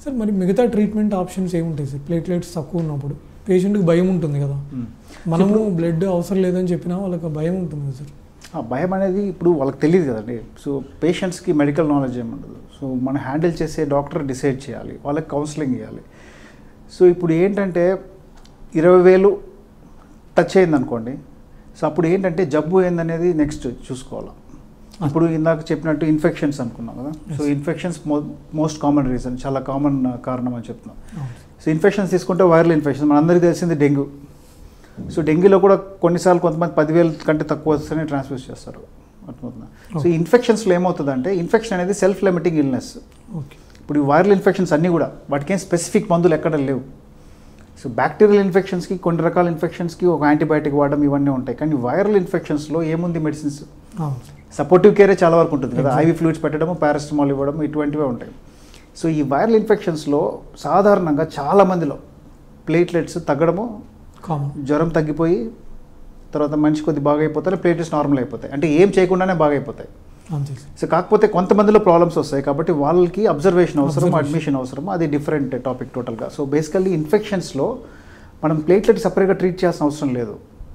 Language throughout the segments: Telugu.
సార్ మరి మిగతా ట్రీట్మెంట్ ఆప్షన్స్ ఏముంటాయి సార్ ప్లేట్లెట్స్ తక్కువ ఉన్నప్పుడు పేషెంట్కి భయం ఉంటుంది కదా మనము బ్లడ్ అవసరం లేదని చెప్పినా వాళ్ళకి భయం ఉంటుంది కదా సార్ ఆ భయం అనేది ఇప్పుడు వాళ్ళకి తెలియదు కదండి సో పేషెంట్స్కి మెడికల్ నాలెడ్జ్ ఏమి ఉండదు సో మనం హ్యాండిల్ చేసే డాక్టర్ డిసైడ్ చేయాలి వాళ్ళకి కౌన్సిలింగ్ ఇవ్వాలి సో ఇప్పుడు ఏంటంటే ఇరవై వేలు టచ్ అయింది అనుకోండి సో అప్పుడు ఏంటంటే జబ్బు ఏందనేది నెక్స్ట్ చూసుకోవాలి ఇప్పుడు ఇందాక చెప్పినట్టు ఇన్ఫెక్షన్స్ అనుకున్నాం కదా so infections most common reason చాలా కామన్ కారణం అని చెప్తున్నాం అవును సో ఇన్ఫెక్షన్స్ తీసుకుంటే వైరల్ ఇన్ఫెక్షన్ మనందరికీ తెలిసింది డెంగ్యూ సో డెంగ్యూలో కూడా కొన్నిసార్లు కొంతమంది పదివేల కంటే తక్కువ వస్తేనే ట్రాన్స్ఫ్యూజ్ చేస్తారు అర్థమవుతుందా సో ఇన్ఫెక్షన్స్లో ఏమవుతుందంటే ఇన్ఫెక్షన్ అనేది సెల్ఫ్ లిమిటింగ్ ఇల్నెస్ ఓకే ఇప్పుడు ఈ వైరల్ ఇన్ఫెక్షన్స్ అన్నీ కూడా వాటికి ఏం స్పెసిఫిక్ మందులు ఎక్కడ లేవు సో బ్యాక్టీరియల్ ఇన్ఫెక్షన్స్కి కొన్ని రకాల ఇన్ఫెక్షన్స్కి ఒక యాంటీబయాటిక్ వాడడం ఇవన్నీ ఉంటాయి కానీ వైరల్ ఇన్ఫెక్షన్స్లో ఏముంది మెడిసిన్స్ అవును సార్ సపోర్టివ్ కేరే చాలా వరకు ఉంటుంది కదా ఐవి ఫ్లూయిడ్స్ పెట్టడము పారాసిటమాల్ ఇవ్వడం ఇటువంటివే ఉంటాయి సో ఈ వైరల్ ఇన్ఫెక్షన్స్లో సాధారణంగా చాలా మందిలో ప్లేట్లెట్స్ తగ్గడము కామన్ జ్వరం తగ్గిపోయి తర్వాత మనిషి కొద్ది బాగా అయిపోతారు ప్లేట్లెట్స్ నార్మల్ అయిపోతాయి అంటే ఏం చేయకుండానే బాగా అయిపోతాయి అంతే సార్ సో కాకపోతే కొంతమందిలో ప్రాబ్లమ్స్ వస్తాయి కాబట్టి వాళ్ళకి అబ్జర్వేషన్ అవసరం Observation. అడ్మిషన్ అవసరం అది డిఫరెంట్ టాపిక్ టోటల్గా సో బేసికల్లీ ఇన్ఫెక్షన్స్లో మనం ప్లేట్లెట్ సపరేట్గా ట్రీట్ చేయాల్సిన అవసరం లేదు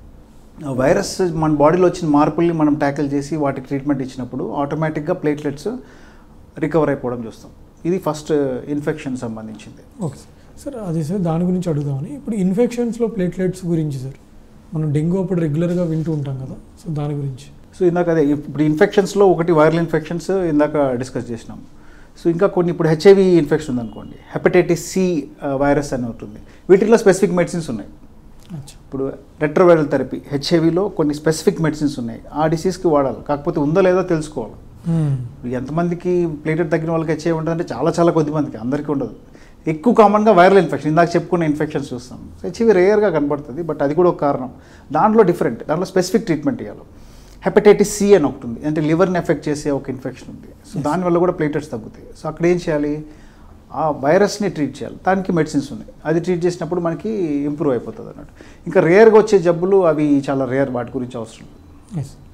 వైరస్ మన బాడీలో వచ్చిన మార్పుల్ని మనం ట్యాకిల్ చేసి వాటికి ట్రీట్మెంట్ ఇచ్చినప్పుడు ఆటోమేటిక్గా ప్లేట్లెట్స్ రికవర్ అయిపోవడం చూస్తాం ఇది ఫస్ట్ ఇన్ఫెక్షన్ సంబంధించింది ఓకే సార్ సార్ అదే సార్ దాని గురించి అడుగుదామని ఇప్పుడు ఇన్ఫెక్షన్స్లో ప్లేట్లెట్స్ గురించి సార్ మనం డెంగ్యూ అప్పుడు రెగ్యులర్గా వింటూ ఉంటాం కదా సో దాని గురించి సో ఇందాక అదే ఇప్పుడు ఇన్ఫెక్షన్స్లో ఒకటి వైరల్ ఇన్ఫెక్షన్స్ ఇందాక డిస్కస్ చేసినాం సో ఇంకా కొన్ని ఇప్పుడు హెచ్ఐవి ఇన్ఫెక్షన్ ఉందనుకోండి హెపటైటిస్ సి వైరస్ అని ఉంటుంది వీటిల్లో స్పెసిఫిక్ మెడిసిన్స్ ఉన్నాయి అచ్చా ఇప్పుడు రెట్రోవైరల్ థెరపీ హెచ్ఐవిలో కొన్ని స్పెసిఫిక్ మెడిసిన్స్ ఉన్నాయి ఆ డిసీజ్కి వాడాలి కాకపోతే ఉందో లేదో తెలుసుకోవాలి ఇప్పుడు ఎంతమందికి ప్లేటెడ్ తగ్గిన వాళ్ళకి హెచ్ఐవి ఉంటుందంటే చాలా చాలా కొద్ది మందికి అందరికీ ఉండదు ఎక్కువ కామన్గా వైరల్ ఇన్ఫెక్షన్ ఇందాక చెప్పుకున్న ఇన్ఫెక్షన్స్ చూస్తాం హెచ్ఐవి రేయర్గా కనబడుతుంది బట్ అది కూడా ఒక కారణం దాంట్లో డిఫరెంట్ దాంట్లో స్పెసిఫిక్ ట్రీట్మెంట్ ఇవ్వాలి హెపటైటిస్ సి అని ఒకటి ఉంది అంటే లివర్ని ఎఫెక్ట్ చేసే ఒక ఇన్ఫెక్షన్ ఉంది సో దానివల్ల కూడా ప్లేటెట్స్ తగ్గుతాయి సో అక్కడ ఏం చేయాలి ఆ వైరస్ని ట్రీట్ చేయాలి దానికి మెడిసిన్స్ ఉన్నాయి అది ట్రీట్ చేసినప్పుడు మనకి ఇంప్రూవ్ అయిపోతుంది అన్నట్టు ఇంకా రేర్గా వచ్చే జబ్బులు అవి చాలా రేర్ వాటి గురించి అవసరం లేదు ఎస్